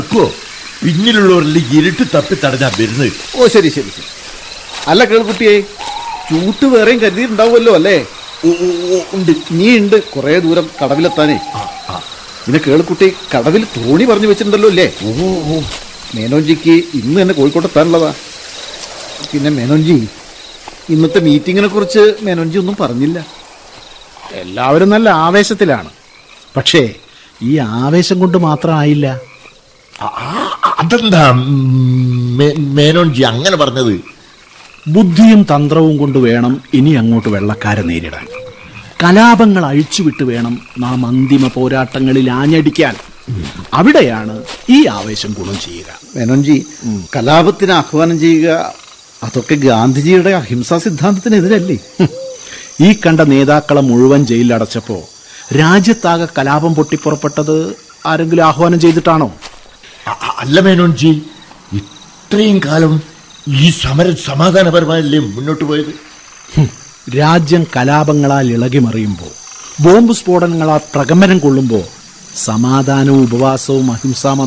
അപ്പോ പിന്നിലുള്ളവരിൽ ഇരുട്ട് തപ്പി തടഞ്ഞാ വരുന്നത് ഓ ശരി ശരി ശരി അല്ല കേൾക്കുട്ടിയെ ചൂട്ട് വേറെയും കരുതിയിട്ടുണ്ടാവുമല്ലോ അല്ലേ ഓ, ഓ, ഓ, ഉണ്ട് നീ ഉണ്ട് കുറെ ദൂരം കടവിലെത്താനേ പിന്നെ കേൾക്കുട്ടി കടവിൽ തോണി പറഞ്ഞു വെച്ചിട്ടുണ്ടല്ലോ അല്ലേ ഓ ഓ മേനോൻജിക്ക് ഇന്ന് തന്നെ കോഴിക്കോട്ട് എത്താനുള്ളതാ പിന്നെ മേനോൻജി ഇന്നത്തെ മീറ്റിങ്ങിനെ കുറിച്ച് മേനോൻജി ഒന്നും പറഞ്ഞില്ല എല്ലാവരും നല്ല ആവേശത്തിലാണ് പക്ഷേ ഈ ആവേശം കൊണ്ട് മാത്രമായില്ല ആ, അതെന്താ മേ- മേനോൻജി അങ്ങനെ പറഞ്ഞത് ബുദ്ധിയും തന്ത്രവും കൊണ്ട് വേണം ഇനി അങ്ങോട്ട് വെള്ളക്കാരെ നേരിടാൻ കലാപങ്ങൾ അഴിച്ചുവിട്ട് വേണം നാം അന്തിമ പോരാട്ടങ്ങളിൽ ആഞ്ഞടിക്കാൻ അവിടെയാണ് ഈ ആവേശം ഗുണം ചെയ്യുക മേനോൻജി കലാപത്തിന് ആഹ്വാനം ചെയ്യുക അതൊക്കെ ഗാന്ധിജിയുടെ അഹിംസാ സിദ്ധാന്തത്തിനെതിരല്ലേ ഹും. ഈ കണ്ട നേതാക്കളെ മുഴുവൻ ജയിലിലടച്ചപ്പോ രാജ്യത്താകെ കലാപം പൊട്ടിപ്പുറപ്പെട്ടത് ആരെങ്കിലും ആഹ്വാനം ചെയ്തിട്ടാണോ അ- അ- അല്ല മേനോൻജി ഇത്രയും കാലം ഈ സമരം സമാധാനപരമായല്ലേ മുന്നോട്ട് പോയത് ഹും. രാജ്യം കലാപങ്ങളാൽ ഇളകിമറിയുമ്പോൾ ബോംബ് സ്ഫോടനങ്ങളാൽ പ്രകമ്പനം കൊള്ളുമ്പോൾ സമാധാനവും ഉപവാസവും അഹിംസാ